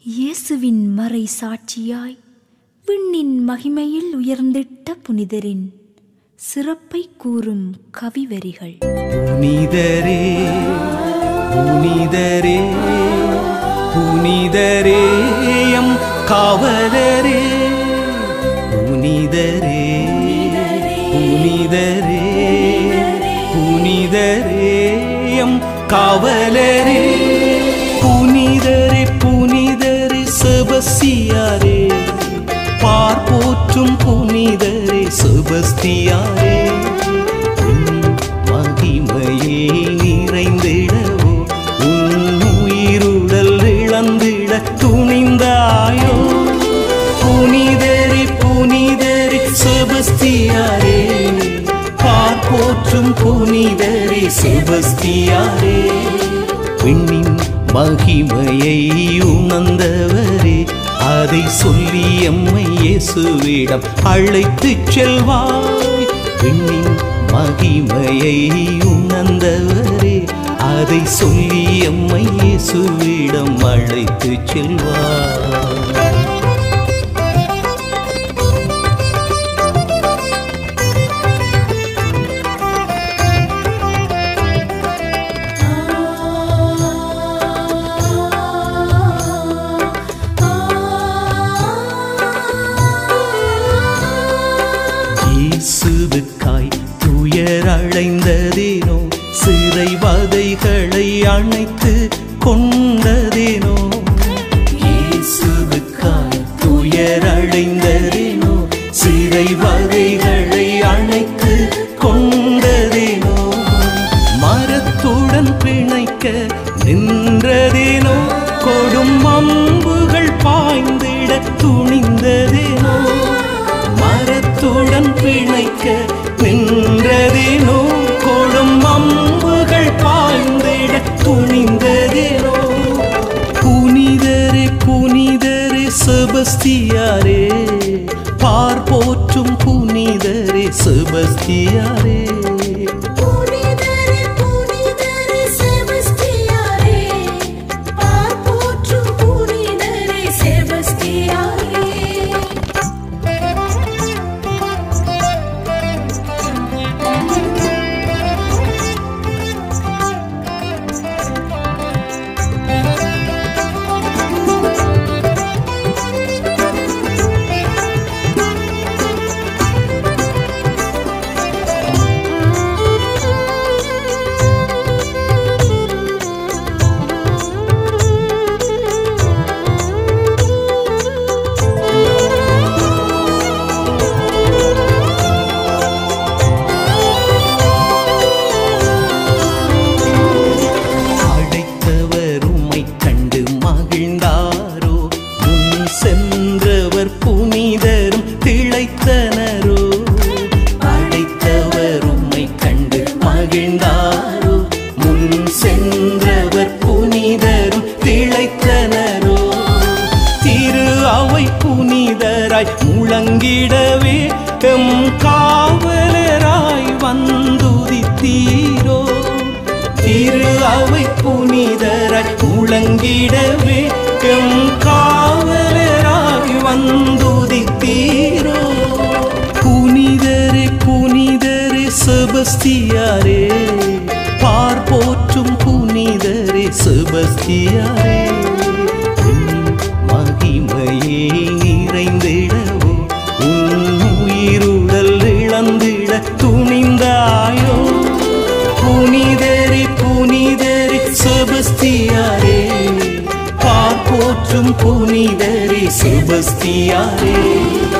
இயேசுவின் மறை சாட்சியாய் விண்ணின் மகிமையில் உயர்ந்திட்ட புனிதரின் சிறப்பை கூறும் கவிவரிகள் புனிதரே புனிதரே புனிதரே எம் காவலரே புனிதரே புனிதரே புனிதரே எம் காவலரே புனிதரே புனிதரே செபஸ்தியாரே பார்ப்போற்றும் புனிதரே செபஸ்தியாரே உன் மகிமையே நிறைந்திடவோ உன் உயிருடல் இழந்திட துணிந்தாயோ புனிதரே புனிதரே செபஸ்தியாரே பார்ப்போற்றும் புனிதரே செபஸ்தியாரே விண்ணின் மகிமையை உணர்ந்தவரே அதை சொல்லி எம்மை இயேசுவிடம் அழைத்துச் செல்வாய் விண்ணின் மகிமையை உணர்ந்தவரே அதை சொல்லி எம்மை இயேசுவிடம் அழைத்துச் செல்வாய் இயேசுவுக்காய் துயர் அடைந்ததேனோ சிறை வதைகளை அணைத்து கொண்டதேனோ இயேசுவுக்காய் துயர் அடைந்ததேனோ சிறை வதைகளை அணைத்து கொண்டதேனோ மரத்துடன் பிணைக்க நின்றதேனோ கொடும் அம்புகள் பாய்ந்திட துணிந்ததேனோ மரத்துடன் பிணைக்க நின்றதேனோ கொடும் அம்புகள் பாய்ந்திட துணிந்ததேனோ புனிதரே புனிதரே செபஸ்தியாரே பார்ப்போற்றும் புனிதரே செபஸ்தியாரே புனிதரே புனிதரே செபஸ்தியாரே பார்ப்போற்றும் புனிதரே செபஸ்தியாரே அழைத்தவர் உம்மை கண்டு மகிழ்ந்தாரோ முன் சென்றவர் புனிதரும் திளைத்தனரோ அழைத்தவர் உம்மை கண்டு மகிழ்ந்தாரோ முன் சென்றவர் புனிதரும் திளைத்தனரோ திரு அவை புனிதராய் முழங்கிடவே எம் காவலராய் வந்துதித்தீரோ திரு அவை புனிதராய் முழங்கிடவே எம் காவலராய் வந்துதித்தீரோ புனிதரே புனிதரே செபஸ்தியாரே பார்ப்போற்றும் புனிதரே செபஸ்தியாரே உன் மகிமையே நிறைந்திடவோ உன் உயிருடல் இழந்திட துணிந்தாயோ புனிதரே புனிதரே செபஸ்தியாரே பார்ப்போற்றும் புனிதரே செபஸ்தியாரே